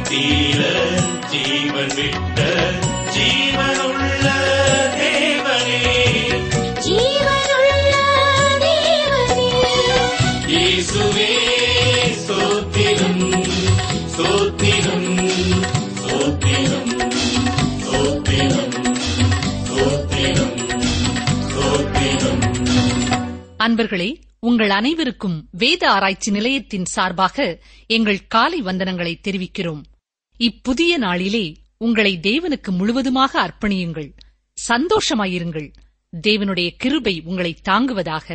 தீர ஜீவன் விட்ட ஜீவனுள்ள தேவனே ஜீவனுள்ள தேவனே இயேசுவே ஸ்தோத்திரம் ஸ்தோத்திரம் ஸ்தோத்திரம் ஸ்தோத்திரம் ஸ்தோத்திரம் ஸ்தோத்திரம் அன்பர்களே உங்கள் அனைவருக்கும் வேத ஆராய்ச்சி நிலையத்தின் சார்பாக எங்கள் காலை வந்தனங்களை தெரிவிக்கிறோம் இப்புதிய நாளிலே உங்களை தேவனுக்கு முழுவதுமாக அர்ப்பணியுங்கள் சந்தோஷமாயிருங்கள் தேவனுடைய கிருபை உங்களை தாங்குவதாக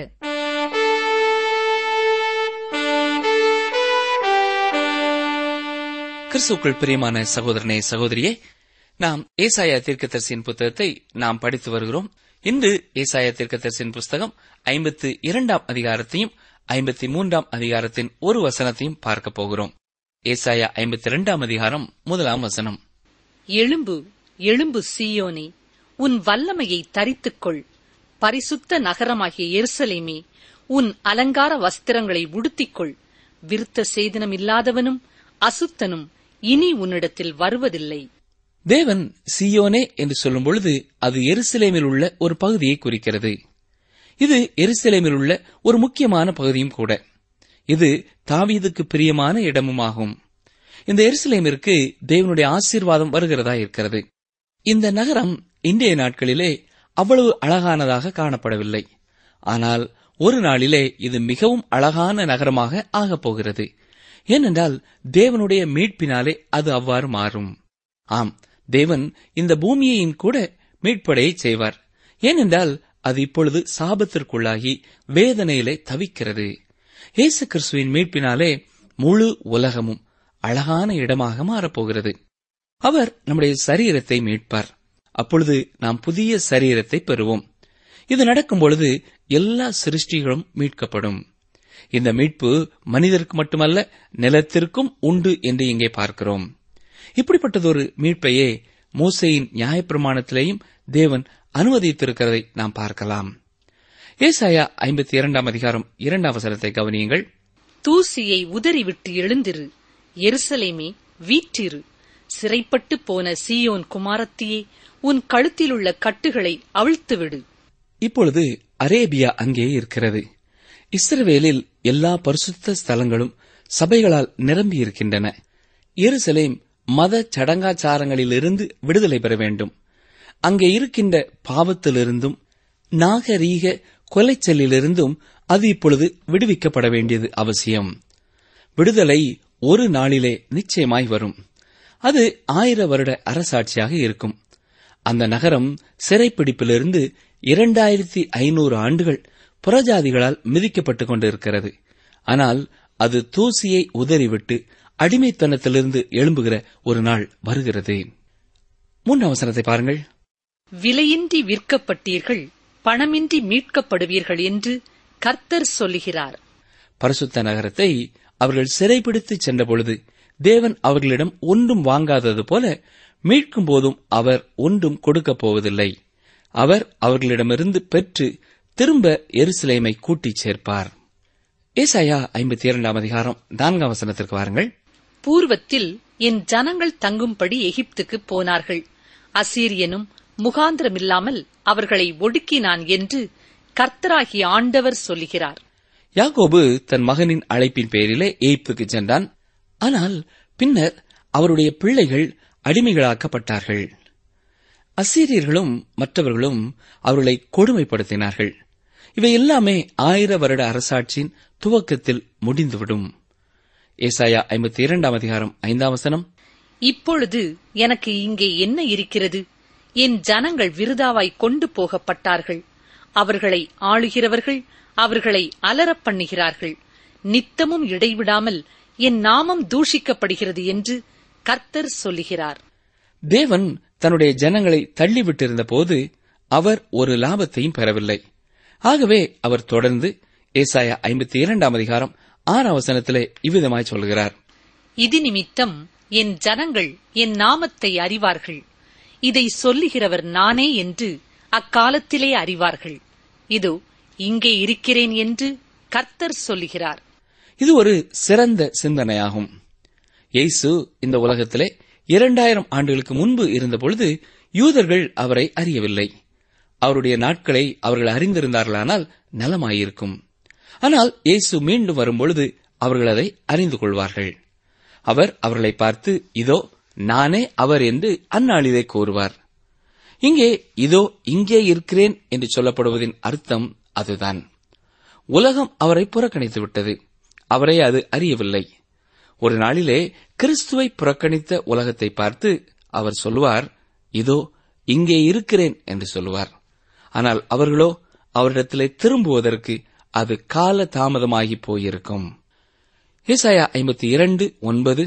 கிறிஸ்துக்குள் பிரியமான சகோதரனே சகோதரியே நாம் ஏசாயா தீர்க்கதரிசியின் புத்தகத்தை நாம் படித்து வருகிறோம் இன்று ஏசாயா தீர்க்கதரிசியின் புஸ்தகம் ஐம்பத்து இரண்டாம் அதிகாரத்தையும் ஐம்பத்தி மூன்றாம் அதிகாரத்தின் ஒரு வசனத்தையும் பார்க்க போகிறோம் ஏசாயா ஐம்பத்தி இரண்டாம் அதிகாரம் முதலாம் வசனம் எழும்பு எழும்பு சீயோனே உன் வல்லமையை தரித்துக்கொள் பரிசுத்த நகரமாகிய எருசலேமே உன் அலங்கார வஸ்திரங்களை உடுத்திக்கொள் விருத்த சேதனம் இல்லாதவனும் அசுத்தனும் இனி உன்னிடத்தில் வருவதில்லை தேவன் சியோனே என்று சொல்லும் பொழுது அது எருசலேமில் உள்ள ஒரு பகுதியை குறிக்கிறது இது எருசலேமில் உள்ள ஒரு முக்கியமான பகுதியும் கூட இது தாவீதுக்கு பிரியமான இடமுமாகும் இந்த எருசலேமிற்கு தேவனுடைய ஆசீர்வாதம் வருகிறதா இருக்கிறது இந்த நகரம் இன்றைய நாட்களிலே அவ்வளவு அழகானதாக காணப்படவில்லை ஆனால் ஒரு நாளிலே இது மிகவும் அழகான நகரமாக ஆகப் போகிறது ஏனென்றால் தேவனுடைய மீட்பினாலே அது அவ்வாறு மாறும் ஆம் தேவன் இந்த பூமியையும் கூட மீட்படையை செய்வார் ஏனென்றால் அது இப்பொழுது சாபத்திற்குள்ளாகி வேதனையிலே தவிக்கிறது இயேசு கிறிஸ்துவின் மீட்பினாலே முழு உலகமும் அழகான இடமாக மாறப்போகிறது அவர் நம்முடைய சரீரத்தை மீட்பார் அப்பொழுது நாம் புதிய சரீரத்தை பெறுவோம் இது நடக்கும் பொழுது எல்லா சிருஷ்டிகளும் மீட்கப்படும் இந்த மீட்பு மனிதருக்கு மட்டுமல்ல நிலத்திற்கும் உண்டு என்று இங்கே பார்க்கிறோம் இப்படிப்பட்டதொரு மீட்பையே மோசையின் நியாயப்பிரமாணத்திலேயும் தேவன் அனுமதித்திருக்கிறதை நாம் பார்க்கலாம் ஏசாயா ஐம்பத்தி இரண்டாம் அதிகாரம் இரண்டாம் வசனத்தை கவனியுங்கள் தூசியை உதறிவிட்டு எழுந்திரு எருசலேமே வீற்றிரு சிறைப்பட்டு போன சீயோன் குமாரத்தியே உன் கழுத்திலுள்ள கட்டுகளை அவிழ்த்துவிடு இப்பொழுது அரேபியா அங்கே இருக்கிறது இஸ்ரவேலில் எல்லா பரிசுத்த ஸ்தலங்களும் சபைகளால் நிரம்பி இருக்கின்றன எருசலேம் மத சடங்காச்சாரங்களிலிருந்து விடுதலை பெற வேண்டும் அங்கே இருக்கின்ற பாவத்திலிருந்தும் நாகரீக கொலைச்சலிலிருந்தும் அது இப்பொழுது விடுவிக்கப்பட வேண்டியது அவசியம் விடுதலை ஒரு நாளிலே நிச்சயமாய் வரும் அது ஆயிர வருட அரசாட்சியாக இருக்கும் அந்த நகரம் சிறைப்பிடிப்பிலிருந்து இரண்டாயிரத்தி ஐநூறு ஆண்டுகள் புறஜாதிகளால் மிதிக்கப்பட்டுக் கொண்டிருக்கிறது ஆனால் அது தூசியை உதறிவிட்டு அடிமைத்தனத்திலிருந்து எழும்புகிற ஒரு நாள் வருகிறது மூன்றாம் வசனத்தை பாருங்கள் விலையின்றி விற்கப்பட்டீர்கள் பணமின்றி மீட்கப்படுவீர்கள் என்று கர்த்தர் சொல்லுகிறார் பரிசுத்த நகரத்தை அவர்கள் சிறைப்பிடித்துச் சென்றபொழுது தேவன் அவர்களிடம் ஒன்றும் வாங்காதது போல மீட்கும் போதும் அவர் ஒன்றும் கொடுக்கப் போவதில்லை அவர் அவர்களிடமிருந்து பெற்று திரும்ப எருசலேமை கூட்டிச் சேர்ப்பார் ஏசாயா ஐம்பத்தி இரண்டாம் அதிகாரம் நான்காம் வசனத்திற்கு வாருங்கள் பூர்வத்தில் என் ஜனங்கள் தங்கும்படி எகிப்துக்கு போனார்கள் அசீரியனும் முகாந்திரமில்லாமல் அவர்களை ஒடுக்கினான் என்று கர்த்தராகிய ஆண்டவர் சொல்லுகிறார் யாக்கோபு தன் மகனின் அழைப்பின் பேரிலே எய்ப்துக்கு சென்றான் ஆனால் பின்னர் அவருடைய பிள்ளைகள் அடிமைகளாக்கப்பட்டார்கள் அசீரியர்களும் மற்றவர்களும் அவர்களை கொடுமைப்படுத்தினார்கள் இவை எல்லாமே ஆயிர வருட அரசாட்சியின் துவக்கத்தில் முடிந்துவிடும் ஏசாயா ஐம்பத்தி இரண்டாம் அதிகாரம் ஐந்தாம் வசனம் இப்பொழுது எனக்கு இங்கே என்ன இருக்கிறது என் ஜனங்கள் விருதாவாய் கொண்டு போகப்பட்டார்கள் அவர்களை ஆளுகிறவர்கள் அவர்களை அலறப் பண்ணுகிறார்கள் நித்தமும் இடைவிடாமல் என் நாமம் தூஷிக்கப்படுகிறது என்று கர்த்தர் சொல்லுகிறார் தேவன் தன்னுடைய ஜனங்களை தள்ளிவிட்டிருந்த போது அவர் ஒரு லாபத்தையும் பெறவில்லை ஆகவே அவர் தொடர்ந்து ஏசாயா ஐம்பத்தி இரண்டாம் அதிகாரம் ஆறாம் வசனத்திலே இவ்விதமாய் சொல்கிறார் இது நிமித்தம் என் ஜனங்கள் என் நாமத்தை அறிவார்கள் இதை சொல்லுகிறவர் நானே என்று அக்காலத்திலே அறிவார்கள் இதோ இங்கே இருக்கிறேன் என்று கர்த்தர் சொல்லுகிறார் இது ஒரு சிறந்த சிந்தனையாகும் இயேசு இந்த உலகத்திலே இரண்டாயிரம் ஆண்டுகளுக்கு முன்பு இருந்தபொழுது யூதர்கள் அவரை அறியவில்லை அவருடைய நாட்களை அவர்கள் அறிந்திருந்தார்களானால் நலமாயிருக்கும் ஆனால் இயேசு மீண்டும் வரும்பொழுது அவர்கள் அதை அறிந்து கொள்வார்கள் அவர் அவர்களை பார்த்து இதோ நானே அவர் என்று அந்நாளிலே கூறுவார் இங்கே இதோ இங்கே இருக்கிறேன் என்று சொல்லப்படுவதின் அர்த்தம் அதுதான் உலகம் அவரை புறக்கணித்து விட்டது அவரை அது அறியவில்லை ஒரு நாளிலே கிறிஸ்துவை புறக்கணித்த உலகத்தை பார்த்து அவர் சொல்லுவார் இதோ இங்கே இருக்கிறேன் என்று சொல்லுவார் ஆனால் அவர்களோ அவரிடத்திலே திரும்புவதற்கு அது கால தாமதமாகி போயிருக்கும் ஏசாயா ஐம்பத்தி இரண்டு ஒன்பது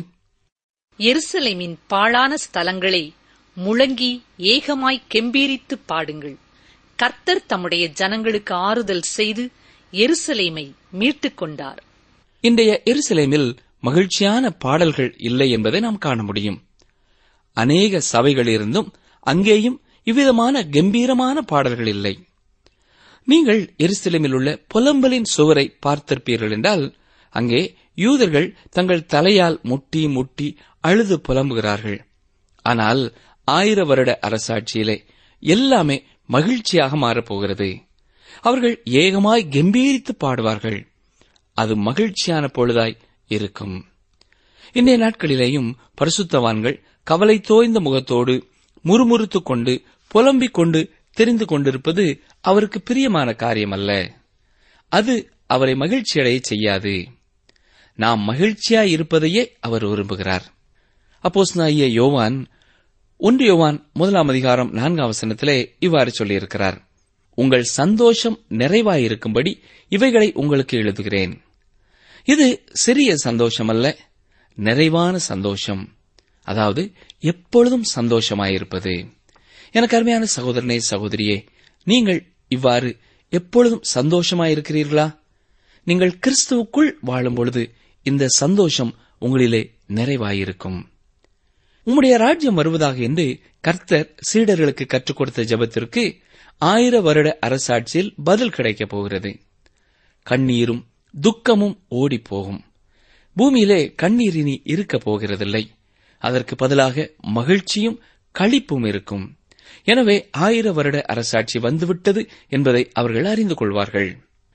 எருசலேமின் பாழான ஸ்தலங்களை முழங்கி ஏகமாய் கெம்பீரித்து பாடுங்கள் கர்த்தர் தம்முடைய ஜனங்களுக்கு ஆறுதல் செய்து எருசலேமை மீட்டுக் கொண்டார் இன்றைய எருசலேமில் மகிழ்ச்சியான பாடல்கள் இல்லை என்பதை நாம் காண முடியும் அநேக சபைகள் இருந்தும் அங்கேயும் இவ்விதமான கம்பீரமான பாடல்கள் இல்லை நீங்கள் எருசலேமில் உள்ள புலம்பலின் சுவரை பார்த்திருப்பீர்கள் என்றால் அங்கே யூதர்கள் தங்கள் தலையால் முட்டி முட்டி அழுது புலம்புகிறார்கள் ஆனால் ஆயிர வருட அரசாட்சியிலே எல்லாமே மகிழ்ச்சியாக மாறப்போகிறது அவர்கள் ஏகமாய் கம்பீரித்து பாடுவார்கள் அது மகிழ்ச்சியான பொழுதாய் இருக்கும் இன்றைய நாட்களிலேயும் பரிசுத்தவான்கள் கவலை தோய்ந்த முகத்தோடு முறுமுறுத்துக் கொண்டு புலம்பிக் கொண்டு தெரிந்து கொண்டிருப்பது அவருக்கு பிரியமான காரியமல்ல அது அவரை மகிழ்ச்சியடைய செய்யாது நாம் மகிழ்ச்சியாய் இருப்பதையே அவர் விரும்புகிறார் அப்போஸ்தலனாகிய யோவான் ஒன்று யோவான் முதலாம் அதிகாரம் நான்காம் வசனத்திலே இவ்வாறு சொல்லியிருக்கிறார் உங்கள் சந்தோஷம் நிறைவாயிருக்கும்படி இவைகளை உங்களுக்கு எழுதுகிறேன் இது சிறிய சந்தோஷம் அல்ல நிறைவான சந்தோஷம் அதாவது எப்பொழுதும் சந்தோஷமாயிருப்பது எனக்கு அருமையான சகோதரனே சகோதரியே நீங்கள் இவ்வாறு எப்பொழுதும் சந்தோஷமாயிருக்கிறீர்களா நீங்கள் கிறிஸ்துவுக்குள் வாழும் பொழுது இந்த சந்தோஷம் உங்களிலே நிறைவாயிருக்கும் உம்முடைய ராஜ்யம் வருவதாக என்று கர்த்தர் சீடர்களுக்கு கற்றுக் கொடுத்த ஜெபத்திற்கு ஆயிர வருட அரசாட்சியில் பதில் கிடைக்கப் போகிறது கண்ணீரும் துக்கமும் ஓடிப் போகும் பூமியிலே கண்ணீர் இனி இருக்கப் போகிறதில்லை அதற்கு பதிலாக மகிழ்ச்சியும் களிப்பும் இருக்கும் எனவே ஆயிர வருட அரசாட்சி வந்துவிட்டது என்பதை அவர்கள் அறிந்து கொள்வார்கள்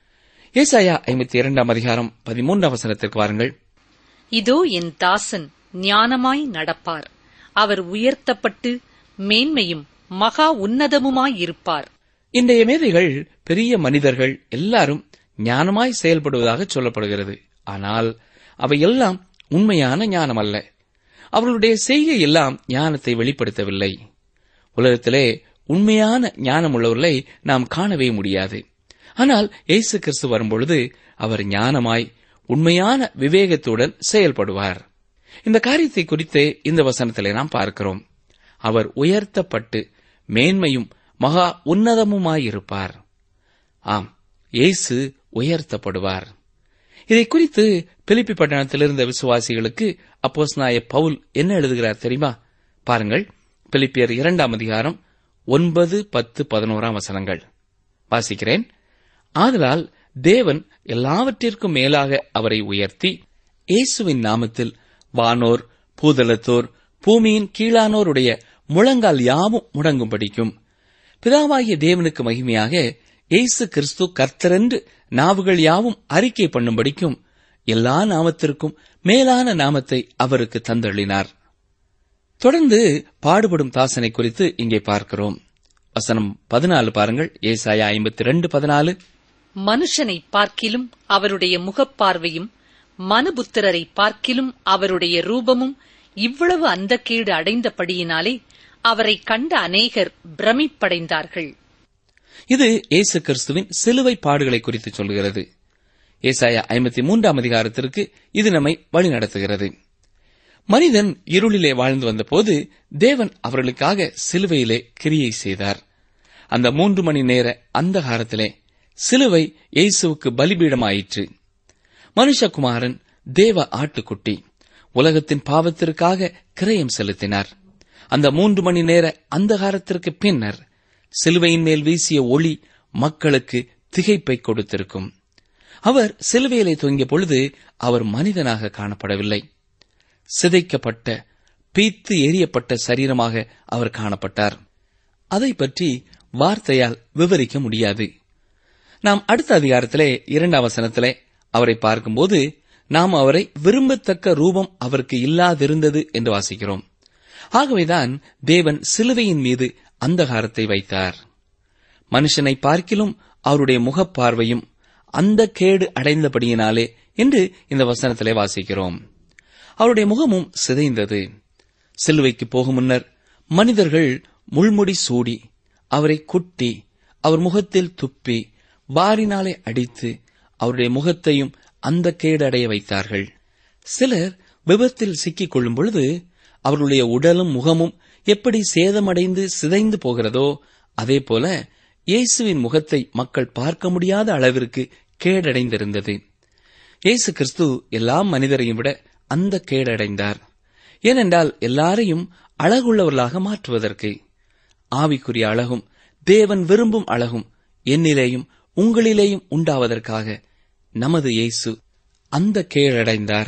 ஏசாயா ஐம்பத்தி இரண்டாம் அதிகாரம் பதிமூன்றாம் வசனத்திற்கு வாருங்கள் இதோ என் தாசன் ஞானமாய் நடப்பார் அவர் உயர்த்தப்பட்டு மேன்மையும் மகா உன்னதமுமாயிருப்பார் இன்றைய மேதைகள் பெரிய மனிதர்கள் எல்லாரும் ஞானமாய் செயல்படுவதாக சொல்லப்படுகிறது ஆனால் அவையெல்லாம் உண்மையான ஞானம் அல்ல அவர்களுடைய செய்கை எல்லாம் ஞானத்தை வெளிப்படுத்தவில்லை உலகத்திலே உண்மையான ஞானம் உள்ளவர்களை நாம் காணவே முடியாது ஆனால் இயேசு கிறிஸ்து வரும்பொழுது அவர் ஞானமாய் உண்மையான விவேகத்துடன் செயல்படுவார் இந்த காரியத்தை குறித்து இந்த வசனத்திலே நாம் பார்க்கிறோம் அவர் உயர்த்தப்பட்டு மேன்மையும் மகா உன்னதமுமாயிருப்பார் ஆம் இயேசு உயர்த்தப்படுவார் இதை குறித்து பிலிப்பி பட்டணத்தில் இருந்த விசுவாசிகளுக்கு அப்போஸ்நாய பவுல் என்ன எழுதுகிறார் தெரியுமா பாருங்கள் பிலிப்பியர் இரண்டாம் அதிகாரம் ஒன்பது பத்து பதினோராம் வசனங்கள் வாசிக்கிறேன் ஆதலால் தேவன் எல்லாவற்றிற்கும் மேலாக அவரை உயர்த்தி இயேசுவின் நாமத்தில் வானோர் பூதலத்தோர் பூமியின் கீழானோருடைய முழங்கால் யாவும் முடங்கும்படிக்கும் பிதாவாகிய தேவனுக்கு மகிமையாக இயேசு கிறிஸ்து கர்த்தரென்று நாவுகள் யாவும் அறிக்கை பண்ணும்படிக்கும் எல்லா நாமத்திற்கும் மேலான நாமத்தை அவருக்கு தந்தள்ளினார் தொடர்ந்து பாடுபடும் தாசனை குறித்து இங்கே பார்க்கிறோம் வசனம் பதினாலு பாருங்கள் ஏசாயா ஐம்பத்தி ரெண்டு பதினாலு மனுஷனை பார்க்கிலும் அவருடைய முகப்பார்வையும் மனுபுத்திரரை பார்க்கிலும் அவருடைய ரூபமும் இவ்வளவு அந்தக்கேடு அடைந்தபடியினாலே அவரை கண்ட அநேகர் பிரமிப்படைந்தார்கள் இது இயேசு கிறிஸ்துவின் சிலுவை பாடுகளை குறித்து சொல்கிறது ஏசாயா ஐம்பத்தி மூன்றாம் அதிகாரத்திற்கு இது நம்மை வழிநடத்துகிறது மனிதன் இருளிலே வாழ்ந்து வந்தபோது தேவன் அவர்களுக்காக சிலுவையிலே கிரியை செய்தார் அந்த மூன்று மணி நேர அந்தகாரத்திலே சிலுவை இயேசுவுக்கு பலிபீடமாயிற்று மனுஷகுமாரன் தேவ ஆட்டுக்குட்டி உலகத்தின் பாவத்திற்காக கிரயம் செலுத்தினார் அந்த மூன்று மணி நேர அந்தகாரத்திற்கு பின்னர் சிலுவையின் மேல் வீசிய ஒளி மக்களுக்கு திகைப்பை கொடுத்திருக்கும் அவர் சிலுவையிலே தொங்கிய பொழுது அவர் மனிதனாக காணப்படவில்லை சிதைக்கப்பட்ட பீத்து எரியப்பட்ட சரீரமாக அவர் காணப்பட்டார் அதை பற்றி வார்த்தையால் விவரிக்க முடியாது நாம் அடுத்த அதிகாரத்திலே இரண்டாம் வசனத்திலே அவரை பார்க்கும்போது நாம் அவரை விரும்பத்தக்க ரூபம் அவருக்கு இல்லாதிருந்தது என்று வாசிக்கிறோம் ஆகவேதான் தேவன் சிலுவையின் மீது அந்தகாரத்தை வைத்தார் மனுஷனை பார்க்கிலும் அவருடைய முகப்பார்வையும் அந்த கேடு அடைந்தபடியினாலே என்று இந்த வசனத்திலே வாசிக்கிறோம் அவருடைய முகமும் சிதைந்தது சிலுவைக்கு போகும் முன்னர் மனிதர்கள் முள்முடி சூடி அவரை குட்டி அவர் முகத்தில் துப்பி வாரினாலே அடித்து அவருடைய முகத்தையும் அந்த கேடடைய வைத்தார்கள் சிலர் விபத்தில் சிக்கிக் கொள்ளும் பொழுது அவர்களுடைய உடலும் முகமும் எப்படி சேதமடைந்து சிதைந்து போகிறதோ அதே போல இயேசுவின் முகத்தை மக்கள் பார்க்க முடியாத அளவிற்கு கேடடைந்திருந்தது இயேசு கிறிஸ்து எல்லா மனிதரையும் விட அந்த கேடடைந்தார் ஏனென்றால் எல்லாரையும் அழகுள்ளவர்களாக மாற்றுவதற்கு ஆவிக்குரிய அழகும் தேவன் விரும்பும் அழகும் என்னிலேயும் உங்களிலேயும் உண்டாவதற்காக நமது இயேசு அந்த கேடடைந்தார்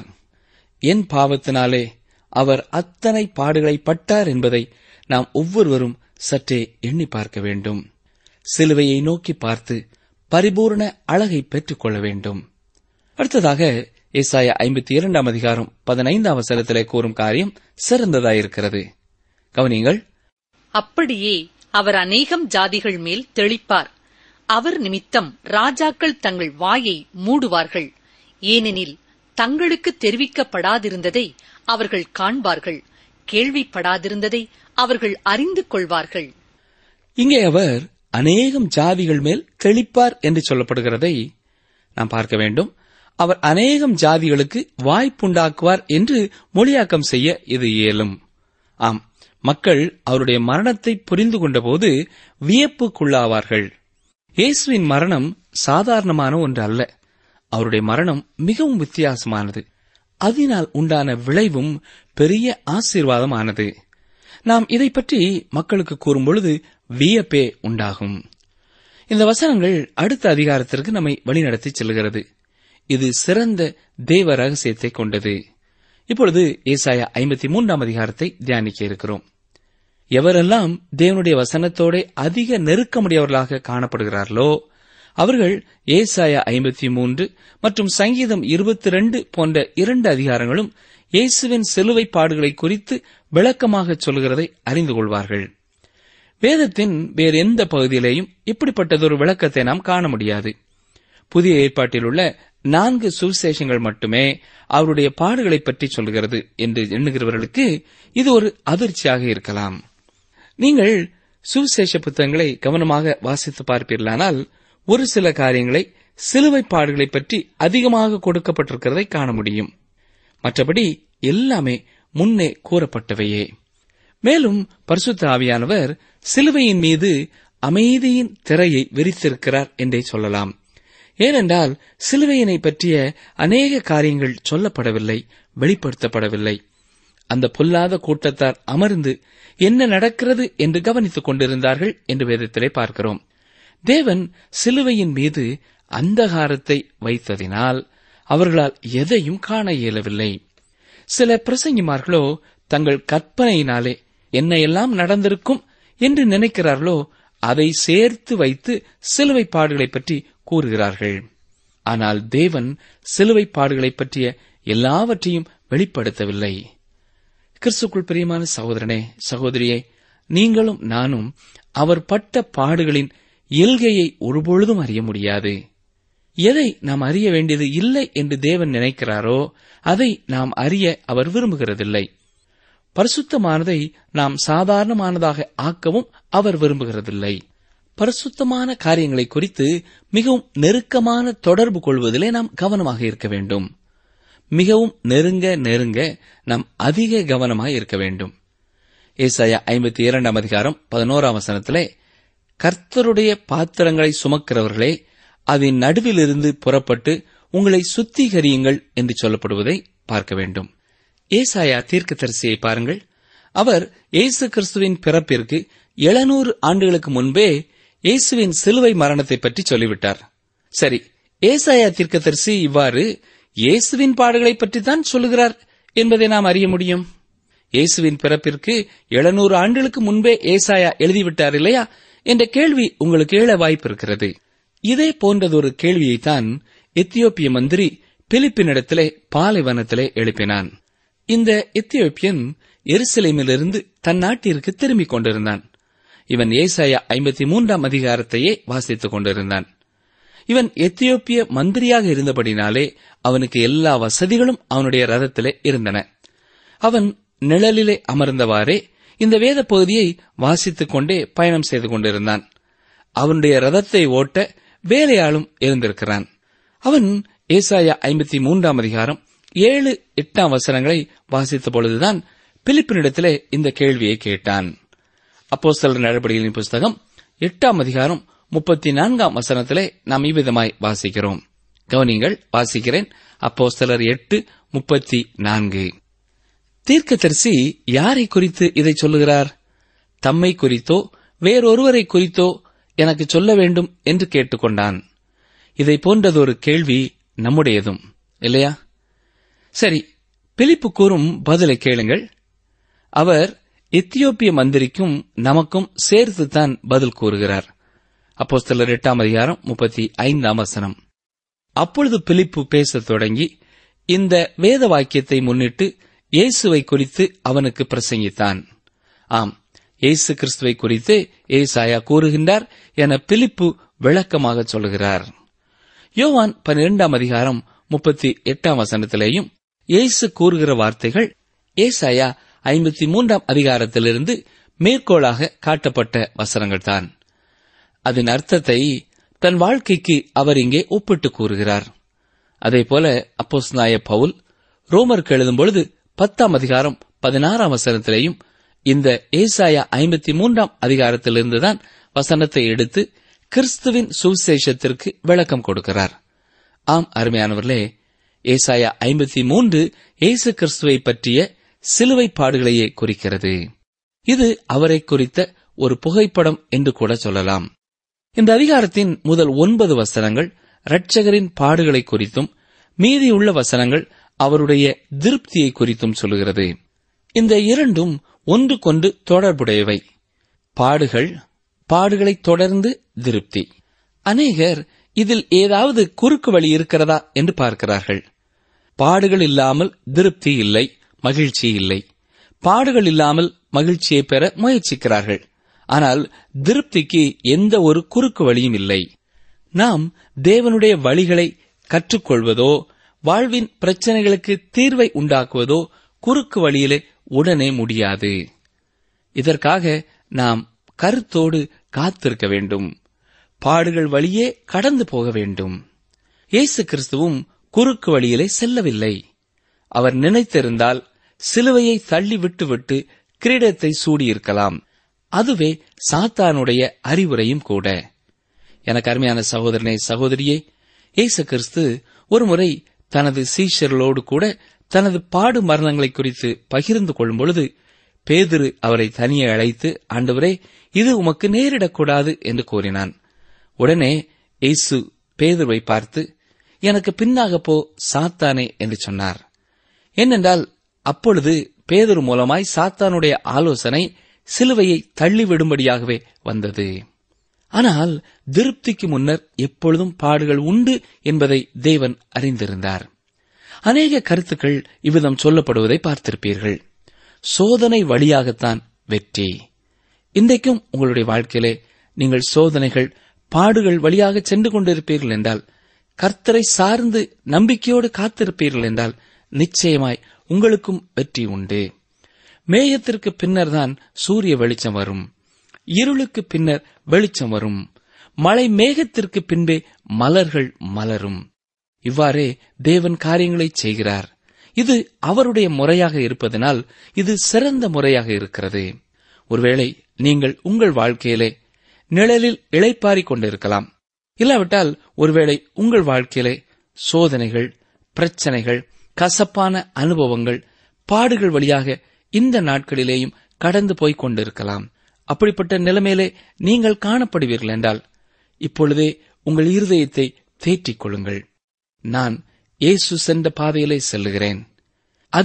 என் பாவத்தினாலே அவர் அத்தனை பாடுகளை பட்டார் என்பதை நாம் ஒவ்வொருவரும் சற்றே எண்ணி பார்க்க வேண்டும் சிலுவையை நோக்கி பார்த்து பரிபூர்ண அழகை பெற்றுக் கொள்ள வேண்டும் அடுத்ததாக ஏசாய ஐம்பத்தி இரண்டாம் அதிகாரம் பதினைந்தாம் அவசரத்திலே கூறும் காரியம் சிறந்ததாயிருக்கிறது கவனிங்கள் அப்படியே அவர் அநேகம் ஜாதிகள் மேல் தெளிப்பார் அவர் நிமித்தம் ராஜாக்கள் தங்கள் வாயை மூடுவார்கள் ஏனெனில் தங்களுக்கு தெரிவிக்கப்படாதிருந்ததை அவர்கள் காண்பார்கள் கேள்விப்படாதிருந்ததை அவர்கள் அறிந்து கொள்வார்கள் இங்கே அவர் அநேகம் ஜாதிகள் மேல் தெளிப்பார் என்று சொல்லப்படுகிறதை நாம் பார்க்க வேண்டும் அவர் அநேகம் ஜாதிகளுக்கு வாய்ப்புண்டாக்குவார் என்று மொழியாக்கம் செய்ய இது இயலும் ஆம் மக்கள் அவருடைய மரணத்தை புரிந்து கொண்டபோது வியப்புக்குள்ளாவார்கள் இயேசுவின் மரணம் சாதாரணமான ஒன்று அல்ல அவருடைய மரணம் மிகவும் வித்தியாசமானது அதனால் உண்டான விளைவும் பெரிய ஆசீர்வாதமானது நாம் இதை பற்றி மக்களுக்கு கூறும்பொழுது வியப்பே உண்டாகும் இந்த வசனங்கள் அடுத்த அதிகாரத்திற்கு நம்மை வழிநடத்தி செல்கிறது இது சிறந்த தேவ ரகசியத்தை கொண்டது இப்பொழுது ஏசாயா ஐம்பத்தி மூன்றாம் அதிகாரத்தை தியானிக்க இருக்கிறோம் எவரெல்லாம் தேவனுடைய வசனத்தோட அதிக நெருக்கமுடையவர்களாக காணப்படுகிறார்களோ அவர்கள் ஏசாயா ஐம்பத்தி மூன்று மற்றும் சங்கீதம் இருபத்தி ரெண்டு போன்ற இரண்டு அதிகாரங்களும் இயேசுவின் சிலுவை பாடுகளை குறித்து விளக்கமாக சொல்கிறதை அறிந்து கொள்வார்கள் வேதத்தின் வேறு எந்த பகுதியிலேயும் இப்படிப்பட்டதொரு விளக்கத்தை நாம் காண முடியாது புதிய ஏற்பாட்டில் உள்ள நான்கு சுவிசேஷங்கள் மட்டுமே அவருடைய பாடுகளை பற்றி சொல்கிறது என்று எண்ணுகிறவர்களுக்கு இது ஒரு அதிர்ச்சியாக இருக்கலாம் நீங்கள் சுவிசேஷ புத்தகங்களை கவனமாக வாசித்து பார்ப்பீர்களானால் ஒரு சில காரியங்களை சிலுவை பாடுகளை பற்றி அதிகமாக கொடுக்கப்பட்டிருக்கிறதை காண முடியும் மற்றபடி எல்லாமே முன்னே கூறப்பட்டவையே மேலும் பரிசுத்த ஆவியானவர் சிலுவையின் மீது அமைதியின் திரையை விரித்திருக்கிறார் என்றே சொல்லலாம் ஏனென்றால் சிலுவையினை பற்றிய அநேக காரியங்கள் சொல்லப்படவில்லை வெளிப்படுத்தப்படவில்லை அந்த பொல்லாத கூட்டத்தார் அமர்ந்து என்ன நடக்கிறது என்று கவனித்துக் கொண்டிருந்தார்கள் என்று வேதத்திலே பார்க்கிறோம் தேவன் சிலுவையின் மீது அந்தகாரத்தை வைத்ததினால் அவர்களால் எதையும் காண இயலவில்லை சில பிரசங்கிமார்களோ தங்கள் கற்பனையினாலே என்ன எல்லாம் நடந்திருக்கும் என்று நினைக்கிறார்களோ அதை சேர்த்து வைத்து சிலுவை பாடுகளைப் பற்றி கூறுகிறார்கள் ஆனால் தேவன் சிலுவை பாடுகளைப் பற்றிய எல்லாவற்றையும் வெளிப்படுத்தவில்லை கிறிஸ்துக்குள் பிரியமான சகோதரனே சகோதரியே நீங்களும் நானும் அவர் பட்ட பாடுகளின் இயல்கையை ஒருபொழுதும் அறிய முடியாது எதை நாம் அறிய வேண்டியது இல்லை என்று தேவன் நினைக்கிறாரோ அதை நாம் அறிய அவர் விரும்புகிறதில்லை பரிசுத்தமானதை நாம் சாதாரணமானதாக ஆக்கவும் அவர் விரும்புகிறதில்லை பரிசுத்தமான காரியங்களை குறித்து மிகவும் நெருக்கமான தொடர்பு கொள்வதிலே நாம் கவனமாக இருக்க வேண்டும் மிகவும் நெருங்க நெருங்க நாம் அதிக கவனமாக இருக்க வேண்டும் ஏசாயா ஐம்பத்தி இரண்டாம் அதிகாரம் பதினோராம் வசனத்திலே கர்த்தருடைய பாத்திரங்களை சுமக்கிறவர்களே அதன் நடுவிலிருந்து புறப்பட்டு உங்களை சுத்திகரியுங்கள் என்று சொல்லப்படுவதை பார்க்க வேண்டும் ஏசாயா தீர்க்கதரிசியை பாருங்கள் அவர் இயேசு கிறிஸ்துவின் பிறப்பிற்கு எழுநூறு ஆண்டுகளுக்கு முன்பே இயேசுவின் சிலுவை மரணத்தை பற்றி சொல்லிவிட்டார் சரி ஏசாயா தீர்க்கதரிசி இவ்வாறு இயேசுவின் பாடுகளை பற்றித்தான் சொல்லுகிறார் என்பதை நாம் அறிய முடியும் இயேசுவின் பிறப்பிற்கு எழுநூறு ஆண்டுகளுக்கு முன்பே ஏசாயா எழுதிவிட்டார் இல்லையா என்ற கேள்வி உங்களுக்கு எழ வாய்ப்பு இருக்கிறது இதே போன்றதொரு கேள்வியைத்தான் எத்தியோப்பிய மந்திரி பிலிப்பினிடத்திலே பாலைவனத்திலே எழுப்பினான் இந்த எத்தியோப்பியன் எருசலேமிலிருந்து தன் நாட்டிற்கு திரும்பிக் கொண்டிருந்தான் இவன் ஏசாயா ஐம்பத்தி மூன்றாம் அதிகாரத்தையே வாசித்துக் கொண்டிருந்தான் இவன் எத்தியோப்பிய மந்திரியாக இருந்தபடினாலே அவனுக்கு எல்லா வசதிகளும் அவனுடைய ரதத்திலே இருந்தன அவன் நிழலிலே அமர்ந்தவாறே இந்த வேத பகுதியை வாசித்துக் கொண்டே பயணம் செய்து கொண்டிருந்தான் அவனுடைய ரதத்தை ஓட்ட வேலையாளும் இருந்திருக்கிறான் அவன் ஏசாயா ஐம்பத்தி மூன்றாம் அதிகாரம் ஏழு எட்டாம் வசனங்களை வாசித்த பொழுதுதான் பிலிப்பினிடத்திலே இந்த கேள்வியை கேட்டான் அப்போஸ்தலர் நடவடிக்கைகளின் புஸ்தகம் எட்டாம் அதிகாரம் முப்பத்தி நான்காம் வசனத்திலே நாம் இவ்விதமாய் வாசிக்கிறோம் கவனிங்கள் வாசிக்கிறேன் அப்போஸ்தலர் எட்டு முப்பத்தி நான்கு தீர்க்கதரிசி யாரை குறித்து இதை சொல்லுகிறார் தம்மை குறித்தோ வேறொருவரை குறித்தோ எனக்கு சொல்ல வேண்டும் என்று கேட்டுக்கொண்டான் இதை போன்றதொரு கேள்வி நம்முடையதும் இல்லையா சரி பிலிப்பு கூறும் பதிலை கேளுங்கள் அவர் எத்தியோப்பிய மந்திரிக்கும் நமக்கும் சேர்த்துத்தான் பதில் கூறுகிறார் அப்போஸ்தலர் எட்டாம் அதிகாரம் முப்பத்தி ஐந்தாம் வசனம் அப்பொழுது பிலிப்பு பேசத் தொடங்கி இந்த வேத வாக்கியத்தை முன்னிட்டு இயேசுவை குறித்து அவனுக்கு பிரசங்கித்தான் ஆம் இயேசு கிறிஸ்துவை குறித்து ஏசாயா கூறுகின்றார் என பிலிப்பு விளக்கமாக சொல்கிறார் யோவான் பன்னிரெண்டாம் அதிகாரம் முப்பத்தி எட்டாம் வசனத்திலேயும் இயேசு கூறுகிற வார்த்தைகள் ஏசாயா ஐம்பத்தி மூன்றாம் அதிகாரத்திலிருந்து மேற்கோளாக காட்டப்பட்ட வசனங்கள்தான் அதன் அர்த்தத்தை தன் வாழ்க்கைக்கு அவர் இங்கே ஒப்பிட்டு கூறுகிறார் அதேபோல அப்போஸ் நாய பவுல் ரோமருக்கு எழுதும் பொழுது பத்தாம் அதிகாரம் பதினாறாம் வசனத்திலேயும் இந்த ஏசாயா ஐம்பத்தி மூன்றாம் அதிகாரத்திலிருந்துதான் வசனத்தை எடுத்து கிறிஸ்துவின் சுவிசேஷத்திற்கு விளக்கம் கொடுக்கிறார் ஆம் அருமையானவர்களே ஏசாயா ஐம்பத்தி மூன்று இயேசு கிறிஸ்துவை பற்றிய சிலுவை பாடுகளையே குறிக்கிறது இது அவரை குறித்த ஒரு புகைப்படம் என்று கூட சொல்லலாம் இந்த அதிகாரத்தின் முதல் ஒன்பது வசனங்கள் இரட்சகரின் பாடுகளை குறித்தும் மீதியுள்ள வசனங்கள் அவருடைய திருப்தியை குறித்தும் சொல்லுகிறது இந்த இரண்டும் ஒன்றுக்கொன்று தொடர்புடையவை பாடுகள் பாடுகளைத் தொடர்ந்து திருப்தி அநேகர் இதில் ஏதாவது குறுக்கு வழி இருக்கிறதா என்று பார்க்கிறார்கள் பாடுகள் இல்லாமல் திருப்தி இல்லை மகிழ்ச்சி இல்லை பாடுகள் இல்லாமல் மகிழ்ச்சியை பெற முயற்சிக்கிறார்கள் ஆனால் திருப்திக்கு எந்த ஒரு குறுக்கு வழியும் இல்லை நாம் தேவனுடைய வழிகளை கற்றுக்கொள்வதோ வாழ்வின் பிரச்சனைகளுக்கு தீர்வை உண்டாக்குவதோ குறுக்கு வழியிலே உடனே முடியாது இதற்காக நாம் கருத்தோடு காத்திருக்க வேண்டும் பாடுகள் வழியே கடந்து போக வேண்டும் இயேசு கிறிஸ்துவும் குறுக்கு வழியிலே செல்லவில்லை அவர் நினைத்திருந்தால் சிலுவையை தள்ளி விட்டுவிட்டு கிரீடத்தை சூடியிருக்கலாம் அதுவே சாத்தானுடைய அறிவுரையும் கூட எனக்கு அருமையான சகோதரனே சகோதரியே இயேசு கிறிஸ்து ஒருமுறை தனது சீஷர்களோடு கூட தனது பாடு மரணங்களை குறித்து பகிர்ந்து கொள்ளும் பொழுது பேதுரு அவரை தனியே அழைத்து ஆண்டவரே இது உமக்கு நேரிடக்கூடாது என்று கூறினான் உடனே இயேசு பேதுருவை பார்த்து எனக்கு பின்னாக போ சாத்தானே என்று சொன்னார் ஏனென்றால் அப்பொழுது பேதுரு மூலமாய் சாத்தானுடைய ஆலோசனை சிலுவையை தள்ளிவிடும்படியாகவே வந்தது ஆனால் திருப்திக்கு முன்னர் எப்பொழுதும் பாடுகள் உண்டு என்பதை தேவன் அறிந்திருந்தார் அநேக கருத்துக்கள் இவ்விதம் சொல்லப்படுவதை பார்த்திருப்பீர்கள் சோதனை வழியாகத்தான் வெற்றி இன்றைக்கும் உங்களுடைய வாழ்க்கையிலே நீங்கள் சோதனைகள் பாடுகள் வழியாக சென்று கொண்டிருப்பீர்கள் என்றால் கர்த்தரை சார்ந்து நம்பிக்கையோடு காத்திருப்பீர்கள் என்றால் நிச்சயமாய் உங்களுக்கும் வெற்றி உண்டு மேயத்திற்கு பின்னர்தான் சூரிய வெளிச்சம் வரும் இருளுக்கு பின்னர் வெளிச்சம் வரும் மழை மேகத்திற்கு பின்பே மலர்கள் மலரும் இவ்வாறே தேவன் காரியங்களை செய்கிறார் இது அவருடைய முறையாக இருப்பதனால் இது சிறந்த முறையாக இருக்கிறது ஒருவேளை நீங்கள் உங்கள் வாழ்க்கையிலே நிழலில் இளைப்பாறிக் கொண்டிருக்கலாம் இல்லாவிட்டால் ஒருவேளை உங்கள் வாழ்க்கையிலே சோதனைகள் பிரச்சனைகள் கசப்பான அனுபவங்கள் பாடுகள் வழியாக இந்த நாட்களிலேயும் கடந்து போய்க் கொண்டிருக்கலாம் அப்படிப்பட்ட நிலைமையிலே நீங்கள் காணப்படுவீர்கள் என்றால் இப்பொழுதே உங்கள் இருதயத்தை தேற்றிக் கொள்ளுங்கள் நான் இயேசு சென்ற பாதையிலே செல்லுகிறேன் அது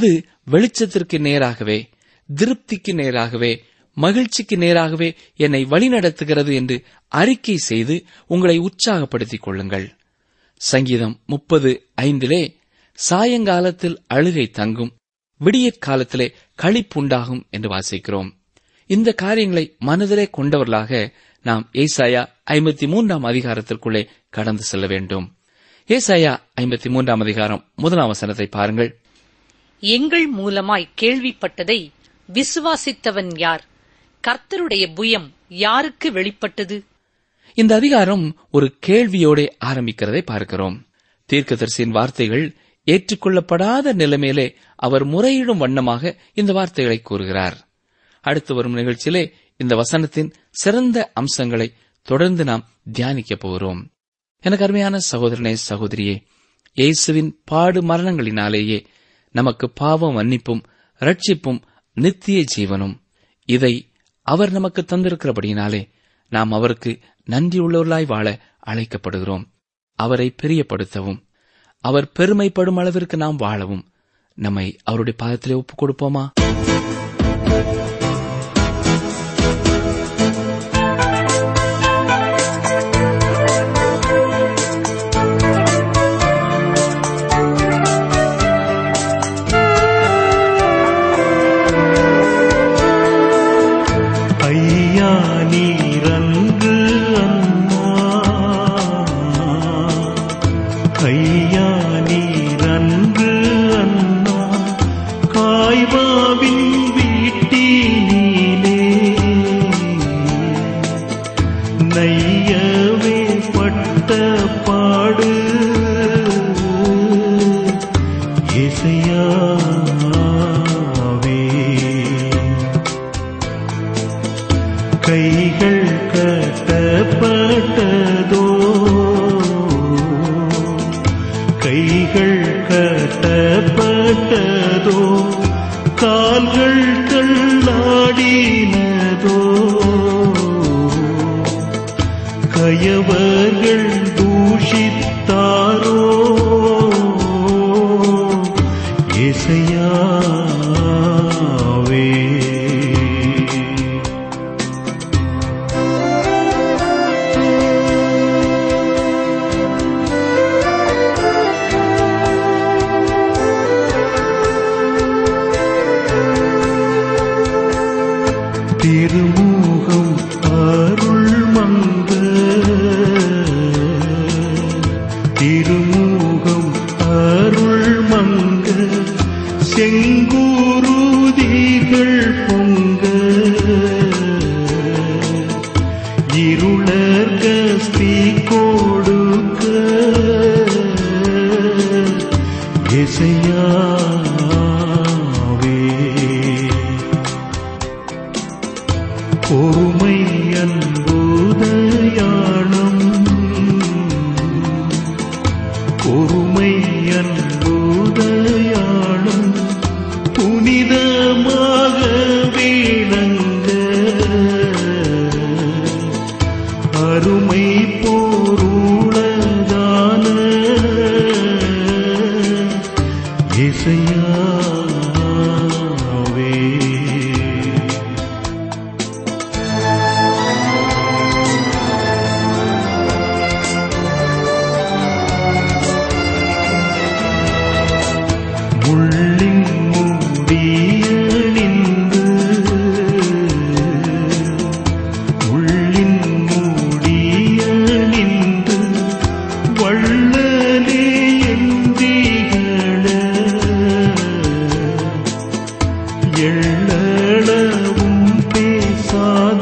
வெளிச்சத்திற்கு நேராகவே திருப்திக்கு நேராகவே மகிழ்ச்சிக்கு நேராகவே என்னை வழிநடத்துகிறது என்று அறிக்கை செய்து உங்களை உற்சாகப்படுத்திக் கொள்ளுங்கள் சங்கீதம் முப்பது ஐந்திலே சாயங்காலத்தில் அழுகை தங்கும் விடியற் காலத்திலே களிப்புண்டாகும் என்று வாசிக்கிறோம் இந்த காரியங்களை மனதிலே கொண்டவர்களாக நாம் ஏசாயா ஐம்பத்தி மூன்றாம் அதிகாரத்திற்குள்ளே கடந்து செல்ல வேண்டும் ஏசாயா ஐம்பத்தி மூன்றாம் அதிகாரம் முதலாம் வசனத்தை பாருங்கள் எங்கள் மூலமாய் கேள்விப்பட்டதை விசுவாசித்தவன் யார் கர்த்தருடைய புயம் யாருக்கு வெளிப்பட்டது இந்த அதிகாரம் ஒரு கேள்வியோட ஆரம்பிக்கிறதை பார்க்கிறோம் தீர்க்கதரிசியின் வார்த்தைகள் ஏற்றுக்கொள்ளப்படாத நிலைமையிலே அவர் முறையிடும் வண்ணமாக இந்த வார்த்தைகளை கூறுகிறார் அடுத்து வரும் நிகழ்ச்சியிலே இந்த வசனத்தின் சிறந்த அம்சங்களை தொடர்ந்து நாம் தியானிக்கப் போகிறோம் எனக்கு அருமையான சகோதரனே சகோதரியே இயேசுவின் பாடு மரணங்களினாலேயே நமக்கு பாவ மன்னிப்பும் ரட்சிப்பும் நித்திய ஜீவனும் இதை அவர் நமக்கு தந்திருக்கிறபடியினாலே நாம் அவருக்கு நன்றியுள்ளவர்களாய் வாழ அழைக்கப்படுகிறோம் அவரை பிரியப்படுத்தவும் அவர் பெருமைப்படும் அளவிற்கு நாம் வாழவும் நம்மை அவருடைய பாதத்திலே ஒப்புக் கொடுப்போமா ஐயா நீரங்கு அண்ணா ஐயா நீரங்கு அண்ணா காய்வாவின் வீட்டினிலே நையவே பட்ட பாடு இசையாவே கைகள் கட்டப்பட்டதோ கைகள் கட்டப்பட்டதோ கால்கள் தள்ளாடினதோ கயவர்கள் தூஷித்தாரோ இசையாவே திருமுகம் அருள் மங்க திருமுகம் அருள் மங்க செங்கூருதிகள் பொங்க இருளர்க ஸ்ரீ கொடுக்க இசையாவே பொறுமை அன்புதயாளம் பொறுமை அன்புதயாளம் புனிதமாக விளங்க அருமை போருளதான இசையாவே முள்ளின் மூடியணிந்து முள்ளின் மூடியணிந்து வள்ளலே எந்திகள எள்ளளவும் பேசாத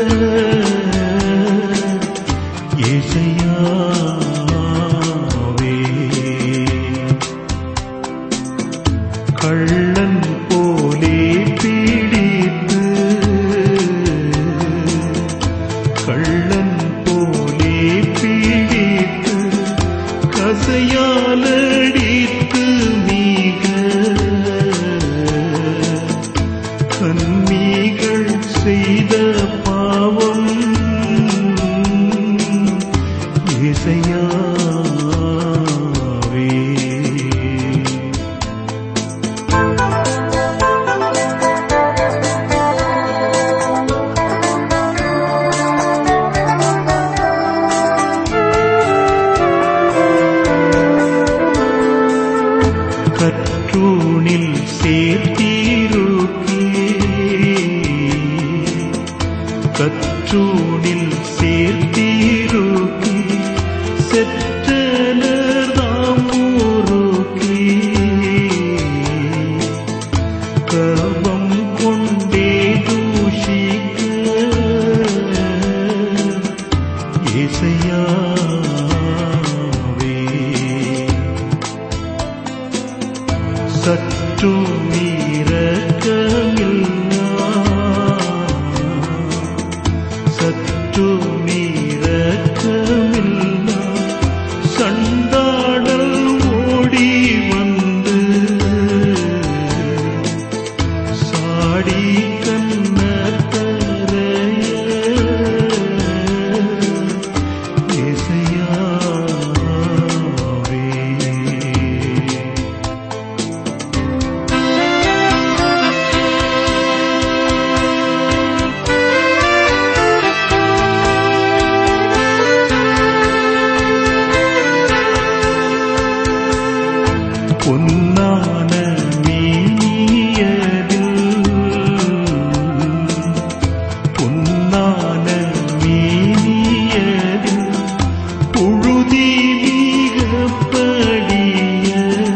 இசையாவே கள்ளன் போலே பீடித்து கள்ளன் போலே பீடித்து கசையாலடித்து மீக கன்னிகள் செய்த பாவம் இசையாவே கற்றூனில் சேர்த்தீருக்கி செற்றனர் தாம் ஊருக்கி கர்வம் கொண்டே தூஷிக்க இசையாவே சற்று மீறக்கமில்லா சற்று மீறக்கமில்லா சண்டாடல் ஓடி வந்து சாடி கண்ணத்தரைய இசையாவே பொன்னான மேனியதில் பொன்னான மேனியதில் புழுதி மிகப்படிய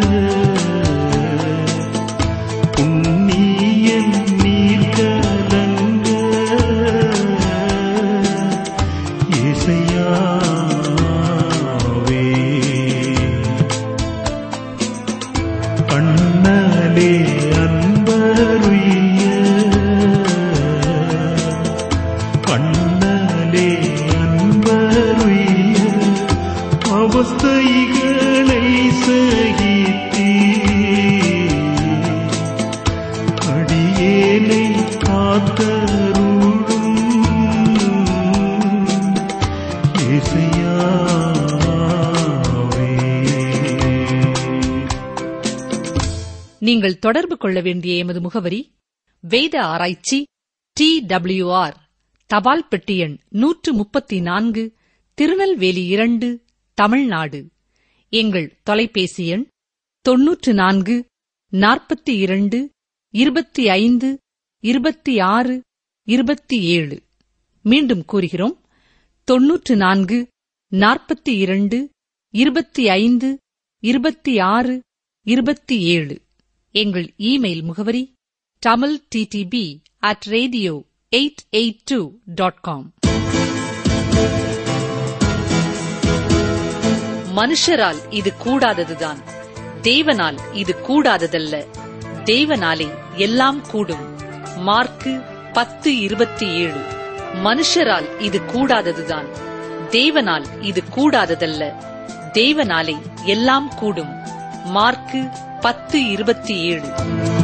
புண்ணியன் நீர் கலங்க இசையாவே அண்ணலே அன்பருய அண்ணலே அன்பருய அவஸ்தைகளை சகித்தீ அடியேனை காத்தருளும் இசையாவே நீங்கள் தொடர்பு கொள்ள வேண்டிய எமது முகவரி வேத ஆராய்ச்சி டி ஆர் தபால் பெட்டி எண் நூற்று முப்பத்தி நான்கு திருநெல்வேலி இரண்டு தமிழ்நாடு எங்கள் தொலைபேசி எண் தொன்னூற்று நான்கு நாற்பத்தி இரண்டு இருபத்தி ஐந்து இருபத்தி ஆறு இருபத்தி ஏழு மீண்டும் கூறுகிறோம் தொன்னூற்று நான்கு நாற்பத்தி இரண்டு இருபத்தி ஐந்து இருபத்தி ஆறு இருபத்தி ஏழு எங்கள் இமெயில் முகவரி Tamil DTP at radio eight eight two dot com மனுஷரால் இது கூடாததுதான் தேவனால் இது கூடாததல்ல தேவனாலே எல்லாம் கூடும் மார்க்கு பத்து இருபத்தி ஏழு மனுஷரால் இது கூடாததுதான் தேவனால் இது கூடாததல்ல தேவனாலே எல்லாம் கூடும் மார்க்கு பத்து இருபத்தி ஏழு